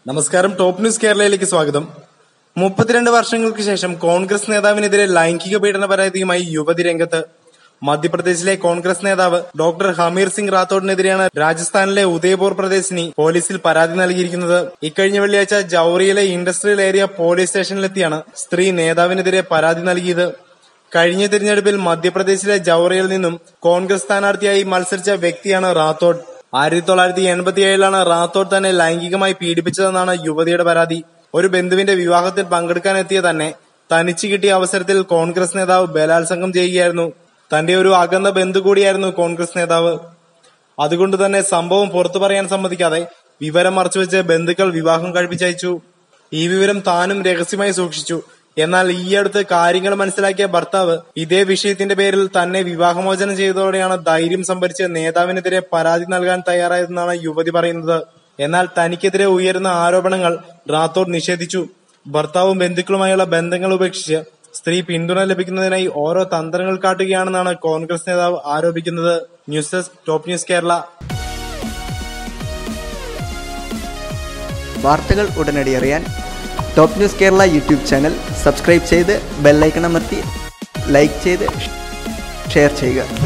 നമസ്കാരം top news കേരളയിലേക്ക് സ്വാഗതം മുപ്പത്തിരണ്ട് വർഷങ്ങൾക്ക് ശേഷം കോൺഗ്രസ് നേതാവിനെതിരെ ലൈംഗിക പീഡന പരാതിയുമായി യുവതി രംഗത്ത് മധ്യപ്രദേശിലെ കോൺഗ്രസ് നേതാവ് ഡോക്ടർ ഹമീർ സിംഗ് റാത്തോഡിനെതിരെയാണ് രാജസ്ഥാനിലെ ഉദയപൂർ പ്രദേശിനി പോലീസിൽ പരാതി നൽകിയിരിക്കുന്നത് ഇക്കഴിഞ്ഞ വെള്ളിയാഴ്ച ജൌറിയിലെ ഇൻഡസ്ട്രിയൽ ഏരിയ പോലീസ് സ്റ്റേഷനിലെത്തിയാണ് സ്ത്രീ നേതാവിനെതിരെ പരാതി നൽകിയത് കഴിഞ്ഞ തിരഞ്ഞെടുപ്പിൽ മധ്യപ്രദേശിലെ ജൌറിയിൽ നിന്നും കോൺഗ്രസ് സ്ഥാനാർത്ഥിയായി മത്സരിച്ച വ്യക്തിയാണ് റാത്തോഡ് ആയിരത്തി തൊള്ളായിരത്തി എൺപത്തി ഏഴിലാണ് റാത്തോഡ് തന്നെ ലൈംഗികമായി പീഡിപ്പിച്ചതെന്നാണ് യുവതിയുടെ പരാതി ഒരു ബന്ധുവിന്റെ വിവാഹത്തിൽ പങ്കെടുക്കാനെത്തിയ തന്നെ തനിച്ച് കിട്ടിയ അവസരത്തിൽ കോൺഗ്രസ് നേതാവ് ബലാത്സംഗം ചെയ്യുകയായിരുന്നു തന്റെ ഒരു അകന്ന ബന്ധു കൂടിയായിരുന്നു കോൺഗ്രസ് നേതാവ് അതുകൊണ്ട് തന്നെ സംഭവം പുറത്തു പറയാൻ സമ്മതിക്കാതെ വിവരം മറച്ചുവെച്ച് ബന്ധുക്കൾ വിവാഹം കഴിപ്പിച്ചയച്ചു ഈ വിവരം താനും രഹസ്യമായി സൂക്ഷിച്ചു എന്നാൽ ഈ അടുത്ത് കാര്യങ്ങൾ മനസ്സിലാക്കിയ ഭർത്താവ് ഇതേ വിഷയത്തിന്റെ പേരിൽ തന്നെ വിവാഹമോചനം ചെയ്തതോടെയാണ് ധൈര്യം സംഭരിച്ച് നേതാവിനെതിരെ പരാതി നൽകാൻ തയ്യാറായതെന്നാണ് യുവതി പറയുന്നത് എന്നാൽ തനിക്കെതിരെ ഉയരുന്ന ആരോപണങ്ങൾ റാത്തോഡ് നിഷേധിച്ചു ഭർത്താവും ബന്ധുക്കളുമായുള്ള ബന്ധങ്ങൾ ഉപേക്ഷിച്ച് സ്ത്രീ പിന്തുണ ലഭിക്കുന്നതിനായി ഓരോ തന്ത്രങ്ങൾ കാട്ടുകയാണെന്നാണ് കോൺഗ്രസ് നേതാവ് ആരോപിക്കുന്നത് news desk top news Kerala വാർത്തകൾ ഉടനടി അറിയാൻ top news Kerala YouTube channel subscribe ചെയ്ത് ബെല്ലൈക്കൺ അമർത്തി ലൈക്ക് ചെയ്ത് ഷെയർ ചെയ്യുക